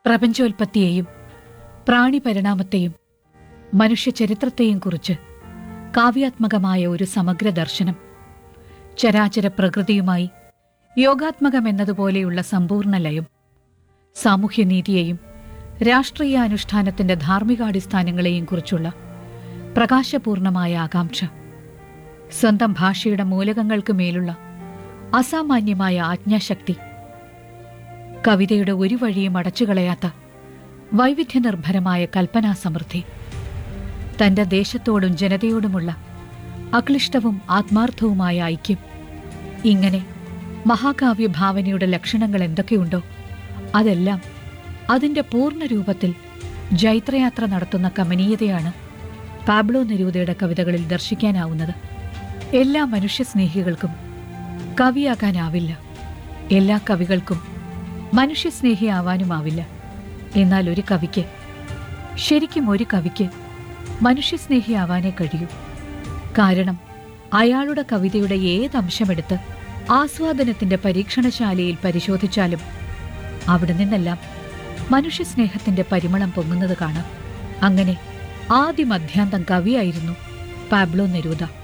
പ്രപഞ്ചോൽപത്തിയെയും പ്രാണിപരിണാമത്തെയും മനുഷ്യചരിത്രത്തെയും കുറിച്ച് കാവ്യാത്മകമായ ഒരു സമഗ്ര ദർശനം ചരാചര പ്രകൃതിയുമായി യോഗാത്മകമെന്നതുപോലെയുള്ള സമ്പൂർണ്ണ ലയം സാമൂഹ്യനീതിയെയും രാഷ്ട്രീയ അനുഷ്ഠാനത്തിന്റെ ധാർമ്മികാടിസ്ഥാനങ്ങളെയും കുറിച്ചുള്ള പ്രകാശപൂർണമായ ആകാംക്ഷ സ്വന്തം ഭാഷയുടെ മൂലകങ്ങൾക്ക് മേലുള്ള അസാമാന്യമായ ആജ്ഞാശക്തി കവിതയുടെ ഒരു വഴിയും അടച്ചുകളയാത്ത വൈവിധ്യനിർഭരമായ കൽപ്പനാസമൃദ്ധി തന്റെ ദേശത്തോടും ജനതയോടുമുള്ള അക്ലിഷ്ടവും ആത്മാർത്ഥവുമായ ഐക്യം ഇങ്ങനെ മഹാകാവ്യ ഭാവനയുടെ ലക്ഷണങ്ങൾ എന്തൊക്കെയുണ്ടോ അതെല്ലാം അതിന്റെ പൂർണ്ണ രൂപത്തിൽ ജൈത്രയാത്ര നടത്തുന്ന കമനീയതയാണ് പാബ്ലോ നെരൂദയുടെ കവിതകളിൽ ദർശിക്കാനാവുന്നത് എല്ലാ മനുഷ്യസ്നേഹികൾക്കും കവിയാകാനാവില്ല എല്ലാ കവികൾക്കും മനുഷ്യസ്നേഹിയാവാനുമാവില്ല എന്നാൽ ഒരു കവിക്ക് ശരിക്കും ഒരു കവിക്ക് മനുഷ്യസ്നേഹിയാവാനേ കഴിയൂ കാരണം അയാളുടെ കവിതയുടെ ഏതംശമെടുത്ത് ആസ്വാദനത്തിന്റെ പരീക്ഷണശാലയിൽ പരിശോധിച്ചാലും അവിടെ നിന്നെല്ലാം മനുഷ്യസ്നേഹത്തിന്റെ പരിമളം പൊങ്ങുന്നത് കാണാം അങ്ങനെ ആദ്യമധ്യാന്തം കവിയായിരുന്നു പാബ്ലോ നെരൂദ